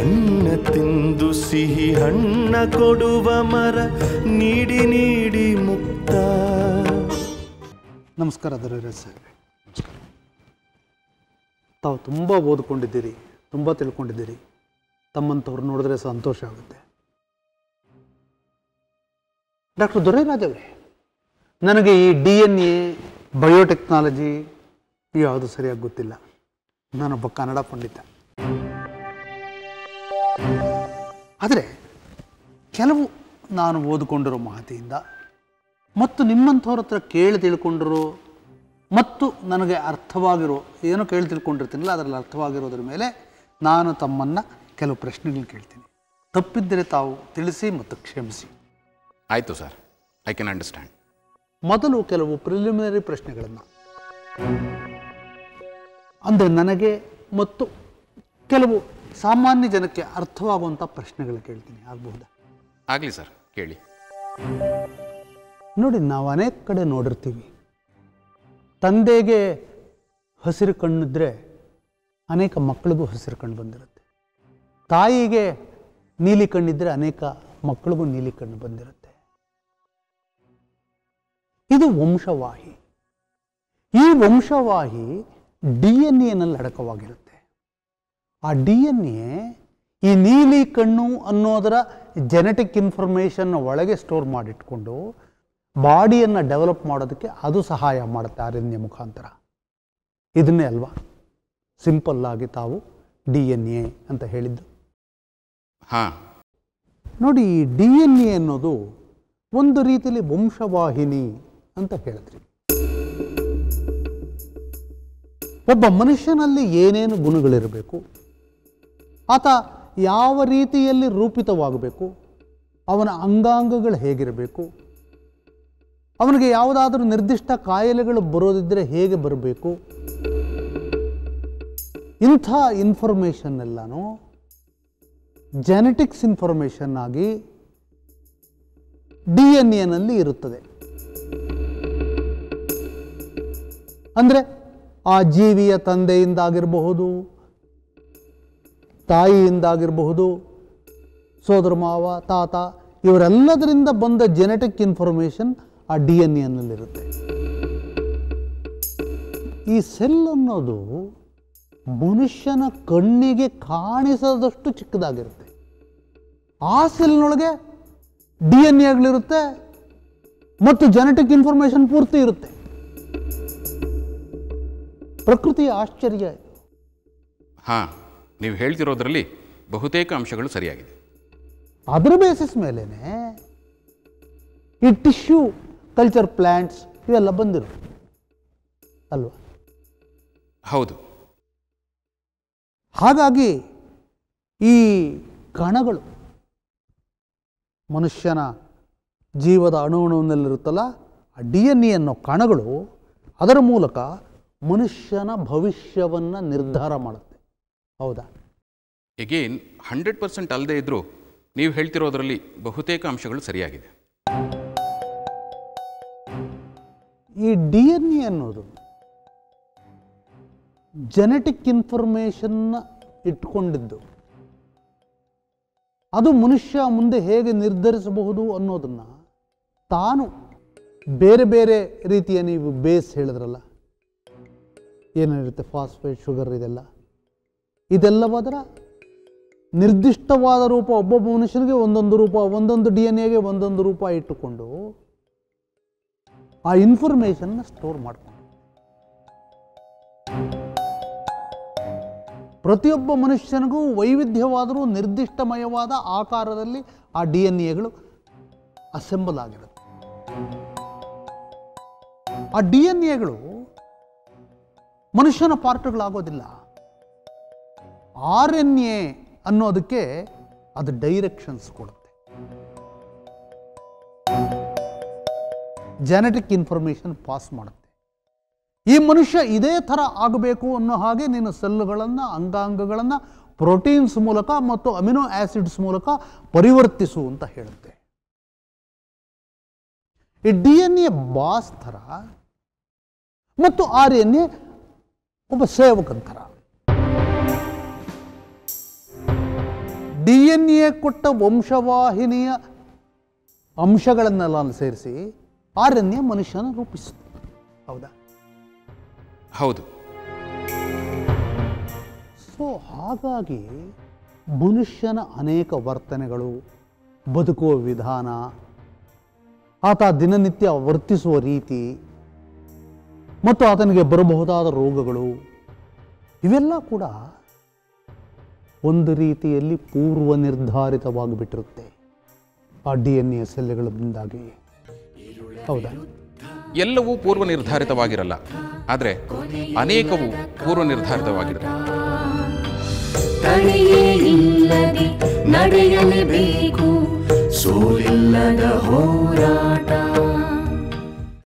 ಹಣ್ಣ ತಿಂದು ಸಿಹಿ ಹಣ್ಣ ಕೊಡುವ ಮರ ನೀಡಿ ನೀಡಿ ಮುಕ್ತ ನಮಸ್ಕಾರ ದೊರೆಯರೆ ಸಾಹೇಬ್ರೆ ನಮಸ್ಕಾರ ತಾವು ತುಂಬ ಓದ್ಕೊಂಡಿದ್ದೀರಿ ತುಂಬ ತಿಳ್ಕೊಂಡಿದ್ದೀರಿ ತಮ್ಮಂಥವ್ರು ನೋಡಿದ್ರೆ ಸಂತೋಷ ಆಗುತ್ತೆ ಡಾಕ್ಟರ್ ದೊರೆರಾಜ್ ಅವರೇ ನನಗೆ ಈ ಡಿ ಎನ್ ಎ ಬಯೋಟೆಕ್ನಾಲಜಿ ಯಾವುದು ಸರಿಯಾಗಿ ಗೊತ್ತಿಲ್ಲ ನಾನೊಬ್ಬ ಕನ್ನಡ ಪಂಡಿತ ಆದರೆ ಕೆಲವು ನಾನು ಓದಿಕೊಂಡಿರೋ ಮಾಹಿತಿಯಿಂದ ಮತ್ತು ನಿಮ್ಮಂಥವ್ರ ಹತ್ರ ಕೇಳಿ ತಿಳ್ಕೊಂಡಿರೋ ಮತ್ತು ನನಗೆ ಅರ್ಥವಾಗಿರೋ ಏನೋ ಕೇಳಿ ತಿಳ್ಕೊಂಡಿರ್ತೀನಲ್ಲ ಅದರಲ್ಲಿ ಅರ್ಥವಾಗಿರೋದ್ರ ಮೇಲೆ ನಾನು ತಮ್ಮನ್ನು ಕೆಲವು ಪ್ರಶ್ನೆಗಳನ್ನ ಕೇಳ್ತೀನಿ ತಪ್ಪಿದ್ದರೆ ತಾವು ತಿಳಿಸಿ ಮತ್ತು ಕ್ಷಮಿಸಿ ಆಯಿತು ಸರ್ ಐ ಕ್ಯಾನ್ ಅಂಡರ್ಸ್ಟ್ಯಾಂಡ್ ಮೊದಲು ಕೆಲವು ಪ್ರಿಲಿಮಿನರಿ ಪ್ರಶ್ನೆಗಳನ್ನು ಅಂದರೆ ನನಗೆ ಮತ್ತು ಕೆಲವು ಸಾಮಾನ್ಯ ಜನಕ್ಕೆ ಅರ್ಥವಾಗುವಂಥ ಪ್ರಶ್ನೆಗಳು ಕೇಳ್ತೀನಿ ಆಗಬಹುದಾ ಆಗಲಿ ಸರ್ ಕೇಳಿ ನೋಡಿ ನಾವು ಅನೇಕ ಕಡೆ ನೋಡಿರ್ತೀವಿ ತಂದೆಗೆ ಹಸಿರು ಕಣ್ಣಿದ್ರೆ ಅನೇಕ ಮಕ್ಕಳಿಗೂ ಹಸಿರು ಕಣ್ಣು ಬಂದಿರುತ್ತೆ ತಾಯಿಗೆ ನೀಲಿ ಕಣ್ಣಿದ್ರೆ ಅನೇಕ ಮಕ್ಕಳಿಗೂ ನೀಲಿ ಕಣ್ಣು ಬಂದಿರುತ್ತೆ ಇದು ವಂಶವಾಹಿ ಈ ವಂಶವಾಹಿ ಡಿ ಎನ್ ಎನಲ್ಲಿ ಅಡಕವಾಗಿರುತ್ತೆ ಆ ಡಿ ಎನ್ ಎ ಈ ನೀಲಿ ಕಣ್ಣು ಅನ್ನೋದರ ಜೆನೆಟಿಕ್ ಇನ್ಫಾರ್ಮೇಷನ್ ಒಳಗೆ ಸ್ಟೋರ್ ಮಾಡಿಟ್ಕೊಂಡು ಬಾಡಿಯನ್ನು ಡೆವಲಪ್ ಮಾಡೋದಕ್ಕೆ ಅದು ಸಹಾಯ ಮಾಡುತ್ತೆ ಅರಣ್ಯ ಮುಖಾಂತರ ಇದನ್ನೇ ಅಲ್ವಾ ಸಿಂಪಲ್ ಆಗಿ ತಾವು ಡಿ ಎನ್ ಎ ಅಂತ ಹೇಳಿದ್ದು ಹಾಂ ನೋಡಿ ಈ ಡಿ ಎನ್ ಎ ಅನ್ನೋದು ಒಂದು ರೀತಿಯಲ್ಲಿ ವಂಶವಾಹಿನಿ ಅಂತ ಹೇಳಿದ್ರಿ ಒಬ್ಬ ಮನುಷ್ಯನಲ್ಲಿ ಏನೇನು ಗುಣಗಳಿರಬೇಕು ಆತ ಯಾವ ರೀತಿಯಲ್ಲಿ ರೂಪಿತವಾಗಬೇಕು ಅವನ ಅಂಗಾಂಗಗಳು ಹೇಗಿರಬೇಕು ಅವನಿಗೆ ಯಾವುದಾದ್ರೂ ನಿರ್ದಿಷ್ಟ ಕಾಯಿಲೆಗಳು ಬರೋದಿದ್ದರೆ ಹೇಗೆ ಬರಬೇಕು ಇಂಥ ಇನ್ಫಾರ್ಮೇಷನ್ ಎಲ್ಲನೂ ಜೆನೆಟಿಕ್ಸ್ ಇನ್ಫಾರ್ಮೇಷನ್ ಆಗಿ ಡಿ ಎನ್ ಎನಲ್ಲಿ ಇರುತ್ತದೆ ಅಂದರೆ ಆ ಜೀವಿಯ ತಂದೆಯಿಂದಾಗಿರಬಹುದು ತಾಯಿಯಿಂದಾಗಿರಬಹುದು ಸೋದರ ಮಾವ ತಾತ ಇವರೆಲ್ಲದರಿಂದ ಬಂದ ಜೆನೆಟಿಕ್ ಇನ್ಫಾರ್ಮೇಷನ್ ಆ ಡಿ ಎನ್ ಎನಲ್ಲಿರುತ್ತೆ ಈ ಸೆಲ್ ಅನ್ನೋದು ಮನುಷ್ಯನ ಕಣ್ಣಿಗೆ ಕಾಣಿಸದಷ್ಟು ಚಿಕ್ಕದಾಗಿರುತ್ತೆ ಆ ಸೆಲ್ನೊಳಗೆ ಡಿ ಎನ್ ಎಗಳಿರುತ್ತೆ ಮತ್ತು ಜೆನೆಟಿಕ್ ಇನ್ಫಾರ್ಮೇಷನ್ ಪೂರ್ತಿ ಇರುತ್ತೆ ಪ್ರಕೃತಿಯ ಆಶ್ಚರ್ಯ ಇದು. ಹಾಂ ನೀವು ಹೇಳ್ತಿರೋದ್ರಲ್ಲಿ ಬಹುತೇಕ ಅಂಶಗಳು ಸರಿಯಾಗಿದೆ ಅದರ ಬೇಸಿಸ್ ಮೇಲೇನೆ ಈ ಟಿಶ್ಯೂ ಕಲ್ಚರ್ ಪ್ಲ್ಯಾಂಟ್ಸ್ ಇವೆಲ್ಲ ಬಂದಿರು ಅಲ್ವಾ ಹೌದು ಹಾಗಾಗಿ ಈ ಕಣಗಳು ಮನುಷ್ಯನ ಜೀವದ ಅಣುವಣುವಿನಲ್ಲಿರುತ್ತಲ್ಲ ಆ ಡಿ ಎನ್ ಎ ಅನ್ನೋ ಕಣಗಳು ಅದರ ಮೂಲಕ ಮನುಷ್ಯನ ಭವಿಷ್ಯವನ್ನು ನಿರ್ಧಾರ ಮಾಡುತ್ತೆ ಹೌದಾ ಎಗೇನ್ ಹಂಡ್ರೆಡ್ ಪರ್ಸೆಂಟ್ ಅಲ್ಲದೆ ಇದ್ದರೂ ನೀವು ಹೇಳ್ತಿರೋದ್ರಲ್ಲಿ ಬಹುತೇಕ ಅಂಶಗಳು ಸರಿಯಾಗಿದೆ ಈ ಡಿ ಎನ್ ಎ ಅನ್ನೋದು ಜೆನೆಟಿಕ್ ಇನ್ಫಾರ್ಮೇಷನ್ನ ಇಟ್ಕೊಂಡಿದ್ದು ಅದು ಮನುಷ್ಯ ಮುಂದೆ ಹೇಗೆ ನಿರ್ಧರಿಸಬಹುದು ಅನ್ನೋದನ್ನು ತಾನು ಬೇರೆ ಬೇರೆ ರೀತಿಯ ನೀವು ಬೇಸ್ ಹೇಳಿದ್ರಲ್ಲ ಏನೇನಿರುತ್ತೆ ಫಾಸ್ಫೇಟ್ ಶುಗರ್ ಇದೆಲ್ಲ ಇದೆಲ್ಲವಾದರ ನಿರ್ದಿಷ್ಟವಾದ ರೂಪ ಒಬ್ಬೊಬ್ಬ ಮನುಷ್ಯನಿಗೆ ಒಂದೊಂದು ರೂಪ ಒಂದೊಂದು ಡಿ ಎನ್ ಎಗೆ ಒಂದೊಂದು ರೂಪ ಇಟ್ಟುಕೊಂಡು ಆ ಇನ್ಫಾರ್ಮೇಷನ್ನ ಸ್ಟೋರ್ ಮಾಡ್ಕೊಂಡು ಪ್ರತಿಯೊಬ್ಬ ಮನುಷ್ಯನಿಗೂ ವೈವಿಧ್ಯವಾದರೂ ನಿರ್ದಿಷ್ಟಮಯವಾದ ಆಕಾರದಲ್ಲಿ ಆ ಡಿ ಎನ್ ಎಗಳು ಅಸೆಂಬಲ್ ಆಗಿರುತ್ತೆ ಆ ಡಿ ಎನ್ ಎಗಳು ಮನುಷ್ಯನ ಪಾರ್ಟ್ಗಳಾಗೋದಿಲ್ಲ ಆರ್ ಎನ್ ಎ ಅನ್ನೋದಕ್ಕೆ ಅದು ಡೈರೆಕ್ಷನ್ಸ್ ಕೊಡುತ್ತೆ ಜೆನೆಟಿಕ್ ಇನ್ಫಾರ್ಮೇಷನ್ ಪಾಸ್ ಮಾಡುತ್ತೆ ಈ ಮನುಷ್ಯ ಇದೇ ಥರ ಆಗಬೇಕು ಅನ್ನೋ ಹಾಗೆ ನೀನು ಸೆಲ್ಗಳನ್ನು ಅಂಗಾಂಗಗಳನ್ನು ಪ್ರೋಟೀನ್ಸ್ ಮೂಲಕ ಮತ್ತು ಅಮಿನೋ ಆಸಿಡ್ಸ್ ಮೂಲಕ ಪರಿವರ್ತಿಸು ಅಂತ ಹೇಳುತ್ತೆ ಈ ಡಿ ಎನ್ ಎ ಬಾಸ್ ಥರ ಮತ್ತು ಆರ್ ಎನ್ ಎ ಒಬ್ಬ ಸೇವಕನ ಥರ ಡಿ ಎನ್ ಎ ಕೊಟ್ಟ ವಂಶವಾಹಿನಿಯ ಅಂಶಗಳನ್ನೆಲ್ಲ ಸೇರಿಸಿ ಆರ್ ಎನ್ ಎ ಮನುಷ್ಯನ ರೂಪಿಸಿತು ಹೌದಾ ಹೌದು ಸೊ ಹಾಗಾಗಿ ಮನುಷ್ಯನ ಅನೇಕ ವರ್ತನೆಗಳು ಬದುಕುವ ವಿಧಾನ ಆತ ದಿನನಿತ್ಯ ವರ್ತಿಸುವ ರೀತಿ ಮತ್ತು ಆತನಿಗೆ ಬರಬಹುದಾದ ರೋಗಗಳು ಇವೆಲ್ಲ ಕೂಡ ಒಂದು ರೀತಿಯಲ್ಲಿ ಪೂರ್ವ ನಿರ್ಧಾರಿತವಾಗಿ ಬಿಟ್ಟಿರುತ್ತೆ ಆ ಡಿ ಎನ್ ಎ ಸೆಲ್ಗಳಿಂದಾಗಿ ಹೌದಾ ಎಲ್ಲವೂ ಪೂರ್ವ ನಿರ್ಧಾರಿತವಾಗಿರಲ್ಲ ಆದರೆ ಅನೇಕವು ಪೂರ್ವ ನಿರ್ಧಾರಿತವಾಗಿರುತ್ತೆ ತಡೆಯೇ ಇಲ್ಲದೆ ನಡೆಯಲೇಬೇಕು ಸೋಲಿಲ್ಲದ ಹೋರಾಟ